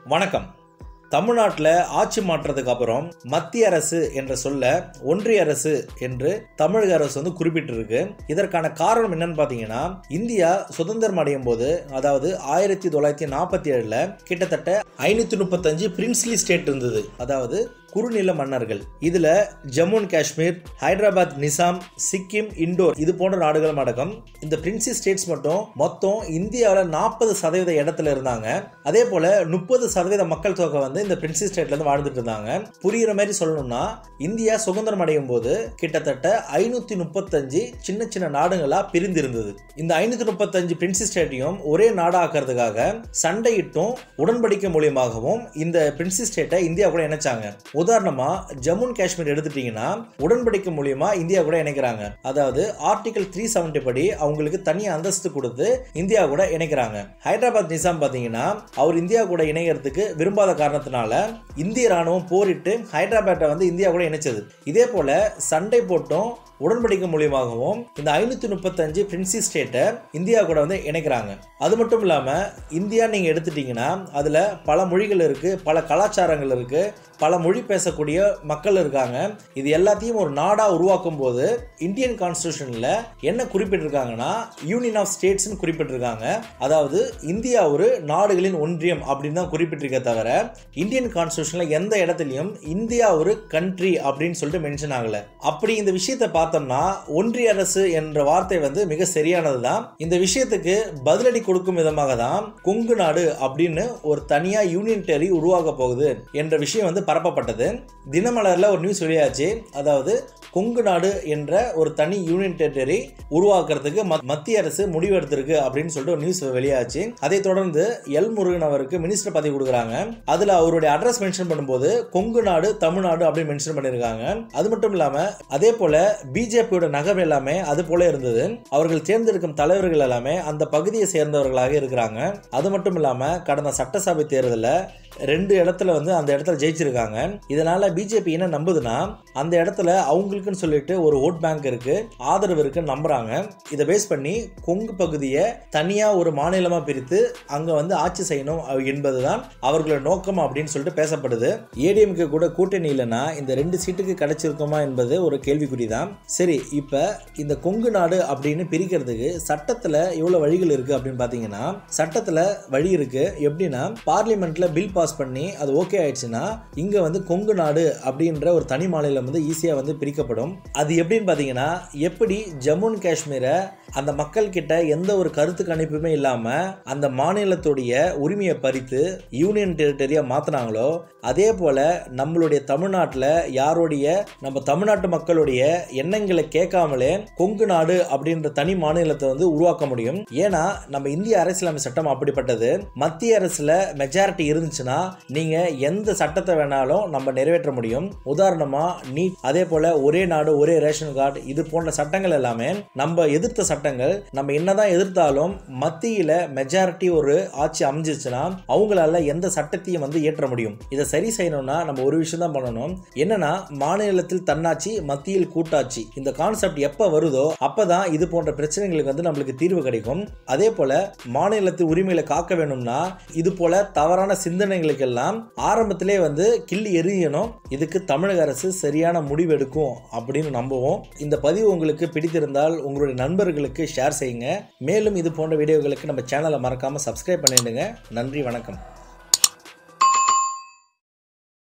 வணக்கம் தமிழ்நாட்டில் ஆட்சி மாற்றத்துக்கு அப்புறம் மத்திய அரசு என்ற சொல்ல ஒன்றிய அரசு என்று தமிழக அரசு வந்து குறிப்பிட்டிருக்கு இதற்கான காரணம் என்னன்னு பார்த்தீங்கன்னா இந்தியா சுதந்திரம் அடையும் போது அதாவது ஆயிரத்தி தொள்ளாயிரத்தி நாற்பத்தி ஏழில் கிட்டத்தட்ட ஐநூற்றி முப்பத்தஞ்சு பிரின்ஸ்லி ஸ்டேட் இருந்தது அதாவது குறுநில மன்னர்கள் இதுல ஜம்மு அண்ட் காஷ்மீர் ஹைதராபாத் நிசாம் சிக்கிம் இண்டோர் இது போன்ற நாடுகளும் அடக்கம் இந்த பிரின்சி ஸ்டேட்ஸ் மட்டும் மொத்தம் இந்தியாவில் நாற்பது சதவீத இடத்துல இருந்தாங்க அதே போல முப்பது சதவீத மக்கள் தொகை வந்து இந்த பிரின்சி ஸ்டேட்ல இருந்து வாழ்ந்துட்டு இருந்தாங்க புரியுற மாதிரி சொல்லணும்னா இந்தியா சுதந்திரம் அடையும் போது கிட்டத்தட்ட ஐநூத்தி முப்பத்தஞ்சு சின்ன சின்ன நாடுகளா பிரிந்திருந்தது இந்த ஐநூத்தி முப்பத்தஞ்சு பிரின்சி ஸ்டேட்டையும் ஒரே நாடாக்குறதுக்காக சண்டையிட்டும் உடன்படிக்கை மூலியமாகவும் இந்த பிரின்சி ஸ்டேட்டை இந்தியா கூட இணைச்சாங்க உதாரணமா ஜம்மு அண்ட் காஷ்மீர் எடுத்துட்டீங்கன்னா உடன்படிக்கை மூலியமா இந்தியா கூட இணைக்கிறாங்க அதாவது ஆர்டிகல் த்ரீ செவன்டி படி அவங்களுக்கு தனி அந்தஸ்து கொடுத்து இந்தியா கூட இணைக்கிறாங்க ஹைதராபாத் நிசாம் பாத்தீங்கன்னா அவர் இந்தியா கூட இணையறதுக்கு விரும்பாத காரணத்தினால இந்திய ராணுவம் போரிட்டு ஹைதராபாத்தை வந்து இந்தியா கூட இணைச்சது இதே போல சண்டை போட்டும் உடன்படிக்கை மூலியமாகவும் இந்த ஐநூத்தி முப்பத்தஞ்சு பிரின்சி ஸ்டேட்டை இந்தியா கூட வந்து இணைக்கிறாங்க அது மட்டும் இல்லாம இந்தியா நீங்க எடுத்துட்டீங்கன்னா அதுல பல மொழிகள் இருக்கு பல கலாச்சாரங்கள் இருக்கு பல மொழி பேசக்கூடிய மக்கள் இருக்காங்க இது எல்லாத்தையும் ஒரு நாடா உருவாக்கும் போது இந்தியன் கான்ஸ்டியூஷன்ல என்ன குறிப்பிட்டிருக்காங்கன்னா யூனியன் ஆஃப் ஸ்டேட்ஸ்னு குறிப்பிட்டிருக்காங்க அதாவது இந்தியா ஒரு நாடுகளின் ஒன்றியம் அப்படின்னு தான் குறிப்பிட்டிருக்க தவிர இந்தியன் கான்ஸ்டியூஷன்ல எந்த இடத்துலையும் இந்தியா ஒரு கண்ட்ரி அப்படின்னு சொல்லிட்டு மென்ஷன் ஆகல அப்படி இந்த விஷயத்தை பார்த்தோம்னா ஒன்றிய அரசு என்ற வார்த்தை வந்து மிக சரியானது தான் இந்த விஷயத்துக்கு பதிலடி கொடுக்கும் விதமாக தான் கொங்கு நாடு அப்படின்னு ஒரு தனியா யூனியன் டெரி உருவாக போகுது என்ற விஷயம் வந்து பரப்பப்பட்டது தினமலர்ல ஒரு நியூஸ் வெளியாச்சு அதாவது கொங்கு நாடு என்ற ஒரு தனி யூனியன் டெரிட்டரி உருவாக்குறதுக்கு மத்திய அரசு முடிவெடுத்திருக்கு அப்படின்னு சொல்லிட்டு ஒரு நியூஸ் வெளியாச்சு அதை தொடர்ந்து எல் முருகன் அவருக்கு மினிஸ்டர் பதவி கொடுக்குறாங்க அதுல அவருடைய அட்ரஸ் மென்ஷன் பண்ணும்போது கொங்கு நாடு தமிழ்நாடு அப்படின்னு மென்ஷன் பண்ணியிருக்காங்க அது மட்டும் இல்லாம அதே போல பிஜேபியோட நகரம் எல்லாமே அது போல இருந்தது அவர்கள் தேர்ந்தெடுக்கும் தலைவர்கள் எல்லாமே அந்த பகுதியை சேர்ந்தவர்களாக இருக்கிறாங்க அது மட்டும் இல்லாம கடந்த சட்டசபை தேர்தலில் ரெண்டு இடத்துல வந்து அந்த இடத்துல ஜெயிச்சிருக்காங்க இதனால பிஜேபி என்ன நம்புதுன்னா அந்த இடத்துல அவங்களுக்குன்னு சொல்லிட்டு ஒரு ஓட் பேங்க் இருக்கு ஆதரவு இருக்குன்னு நம்புறாங்க இதை பேஸ் பண்ணி கொங்கு பகுதியை தனியா ஒரு மாநிலமா பிரித்து அங்க வந்து ஆட்சி செய்யணும் என்பதுதான் அவர்களோட நோக்கம் அப்படின்னு சொல்லிட்டு பேசப்படுது ஏடிஎம்கே கூட கூட்டணி இல்லைன்னா இந்த ரெண்டு சீட்டுக்கு கிடைச்சிருக்குமா என்பது ஒரு கேள்விக்குறி தான் சரி இப்ப இந்த கொங்கு நாடு அப்படின்னு பிரிக்கிறதுக்கு சட்டத்துல எவ்வளவு வழிகள் இருக்கு அப்படின்னு பாத்தீங்கன்னா சட்டத்துல வழி இருக்கு எப்படின்னா பார்லிமெண்ட்ல பில் பாஸ் பண்ணி அது ஓகே ஆயிடுச்சுன்னா இங்க வந்து கொங்கு நாடு அப்படின்ற ஒரு தனி மாநிலம் வந்து ஈஸியா வந்து பிரிக்கப்படும் அது எப்படின்னு பாத்தீங்கன்னா எப்படி ஜம்மு அண்ட் காஷ்மீரை அந்த மக்கள் கிட்ட எந்த ஒரு கருத்து கணிப்புமே இல்லாம அந்த மாநிலத்துடைய உரிமையை பறித்து யூனியன் டெரிட்டரியா மாத்தினாங்களோ அதே போல நம்மளுடைய தமிழ்நாட்டில் யாருடைய நம்ம தமிழ்நாட்டு மக்களுடைய எண்ணங்களை கேட்காமலே கொங்கு நாடு அப்படின்ற தனி மாநிலத்தை வந்து உருவாக்க முடியும் ஏன்னா நம்ம இந்திய அரசியலமைப்பு சட்டம் அப்படிப்பட்டது மத்திய அரசுல மெஜாரிட்டி இருந்துச்சுன்னா நீங்க எந்த சட்டத்தை வேணாலும் நம்ம நிறைவேற்ற முடியும் உதாரணமா நீட் அதே போல ஒரே நாடு ஒரே ரேஷன் கார்டு இது போன்ற சட்டங்கள் எல்லாமே நம்ம எதிர்த்த சட்டங்கள் நம்ம என்னதான் எதிர்த்தாலும் மத்தியில மெஜாரிட்டி ஒரு ஆட்சி அமைஞ்சிச்சுன்னா அவங்களால எந்த சட்டத்தையும் வந்து ஏற்ற முடியும் இதை சரி செய்யணும்னா நம்ம ஒரு விஷயம் தான் பண்ணணும் என்னன்னா மாநிலத்தில் தன்னாட்சி மத்தியில் கூட்டாட்சி இந்த கான்செப்ட் எப்ப வருதோ அப்பதான் இது போன்ற பிரச்சனைகளுக்கு வந்து நம்மளுக்கு தீர்வு கிடைக்கும் அதே போல மாநிலத்து உரிமைகளை காக்க வேணும்னா இது போல தவறான சிந்தனைகளுக்கெல்லாம் ஆரம்பத்திலே வந்து கிள்ளி எரியணும் இதுக்கு தமிழக அரசு சரியான முடிவு எடுக்கும் அப்படின்னு நம்புவோம் இந்த பதிவு உங்களுக்கு பிடித்திருந்தால் உங்களுடைய நண்பர்களுக்கு ஷேர் செய்யுங்க மேலும் இது போன்ற வீடியோகளுக்கு நம்ம சேனலை மறக்காம சப்ஸ்கிரைப் பண்ணிடுங்க நன்றி வணக்கம்